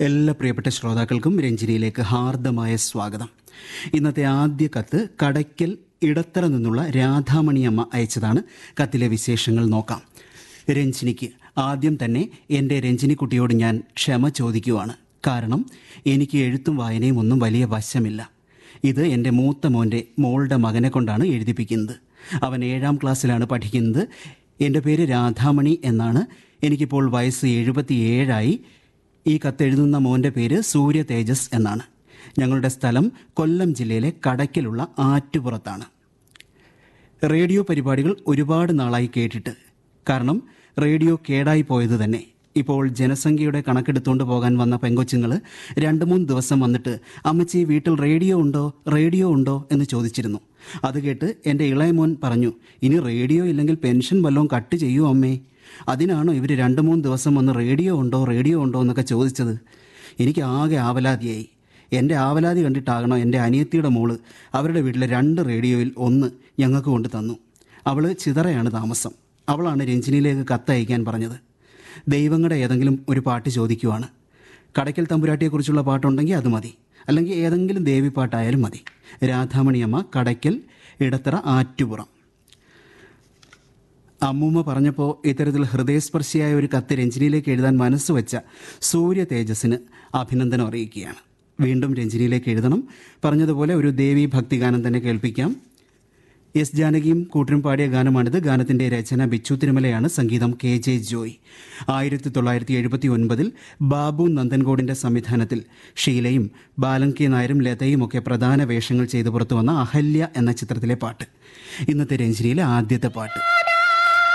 എല്ലാ പ്രിയപ്പെട്ട ശ്രോതാക്കൾക്കും രഞ്ജിനിയിലേക്ക് ഹാർദമായ സ്വാഗതം ഇന്നത്തെ ആദ്യ കത്ത് കടയ്ക്കൽ ഇടത്തറ നിന്നുള്ള രാധാമണിയമ്മ അയച്ചതാണ് കത്തിലെ വിശേഷങ്ങൾ നോക്കാം രഞ്ജിനിക്ക് ആദ്യം തന്നെ എൻ്റെ രഞ്ജിനിക്കുട്ടിയോട് ഞാൻ ക്ഷമ ചോദിക്കുവാണ് കാരണം എനിക്ക് എഴുത്തും വായനയും ഒന്നും വലിയ വശമില്ല ഇത് എൻ്റെ മൂത്ത മോൻ്റെ മോളുടെ മകനെ കൊണ്ടാണ് എഴുതിപ്പിക്കുന്നത് അവൻ ഏഴാം ക്ലാസ്സിലാണ് പഠിക്കുന്നത് എൻ്റെ പേര് രാധാമണി എന്നാണ് എനിക്കിപ്പോൾ വയസ്സ് എഴുപത്തിയേഴായി ഈ കത്തെഴുതുന്ന മോൻ്റെ പേര് സൂര്യ തേജസ് എന്നാണ് ഞങ്ങളുടെ സ്ഥലം കൊല്ലം ജില്ലയിലെ കടയ്ക്കലുള്ള ആറ്റുപുറത്താണ് റേഡിയോ പരിപാടികൾ ഒരുപാട് നാളായി കേട്ടിട്ട് കാരണം റേഡിയോ കേടായി പോയത് തന്നെ ഇപ്പോൾ ജനസംഖ്യയുടെ കണക്കെടുത്തുകൊണ്ട് പോകാൻ വന്ന പെങ്കൊച്ചുങ്ങൾ രണ്ട് മൂന്ന് ദിവസം വന്നിട്ട് അമ്മച്ചി വീട്ടിൽ റേഡിയോ ഉണ്ടോ റേഡിയോ ഉണ്ടോ എന്ന് ചോദിച്ചിരുന്നു അത് കേട്ട് എൻ്റെ ഇളയമോൻ പറഞ്ഞു ഇനി റേഡിയോ ഇല്ലെങ്കിൽ പെൻഷൻ വല്ലതും കട്ട് ചെയ്യൂ അമ്മേ അതിനാണോ ഇവർ രണ്ട് മൂന്ന് ദിവസം വന്ന് റേഡിയോ ഉണ്ടോ റേഡിയോ ഉണ്ടോ എന്നൊക്കെ ചോദിച്ചത് എനിക്ക് ആകെ ആവലാതിയായി എൻ്റെ ആവലാതി കണ്ടിട്ടാകണം എൻ്റെ അനിയത്തിയുടെ മോള് അവരുടെ വീട്ടിലെ രണ്ട് റേഡിയോയിൽ ഒന്ന് ഞങ്ങൾക്ക് കൊണ്ട് തന്നു അവൾ ചിതറയാണ് താമസം അവളാണ് രഞ്ജിനിയിലേക്ക് കത്തയക്കാൻ പറഞ്ഞത് ദൈവങ്ങളുടെ ഏതെങ്കിലും ഒരു പാട്ട് ചോദിക്കുവാണ് കടയ്ക്കൽ തമ്പുരാട്ടിയെക്കുറിച്ചുള്ള പാട്ടുണ്ടെങ്കിൽ അത് മതി അല്ലെങ്കിൽ ഏതെങ്കിലും ദേവിപ്പാട്ടായാലും മതി രാധാമണിയമ്മ കടയ്ക്കൽ ഇടത്തറ ആറ്റുപുറം അമ്മൂമ്മ പറഞ്ഞപ്പോൾ ഇത്തരത്തിൽ ഹൃദയസ്പർശിയായ ഒരു കത്ത് രഞ്ജിനിയിലേക്ക് എഴുതാൻ മനസ്സ് വെച്ച സൂര്യ തേജസ്സിന് അഭിനന്ദനം അറിയിക്കുകയാണ് വീണ്ടും രഞ്ജിനിയിലേക്ക് എഴുതണം പറഞ്ഞതുപോലെ ഒരു ദേവി ഭക്തിഗാനം തന്നെ കേൾപ്പിക്കാം എസ് ജാനകിയും കൂട്ടരും പാടിയ ഗാനമാണിത് ഗാനത്തിന്റെ രചന ബിച്ചു തിരുമലയാണ് സംഗീതം കെ ജെ ജോയ് ആയിരത്തി തൊള്ളായിരത്തി എഴുപത്തി ഒൻപതിൽ ബാബു നന്ദൻകോടിന്റെ സംവിധാനത്തിൽ ഷീലയും ബാലൻ കെ നായരും ലതയും ഒക്കെ പ്രധാന വേഷങ്ങൾ ചെയ്തു പുറത്തു വന്ന അഹല്യ എന്ന ചിത്രത്തിലെ പാട്ട് ഇന്നത്തെ രഞ്ജിനിയിലെ ആദ്യത്തെ പാട്ട്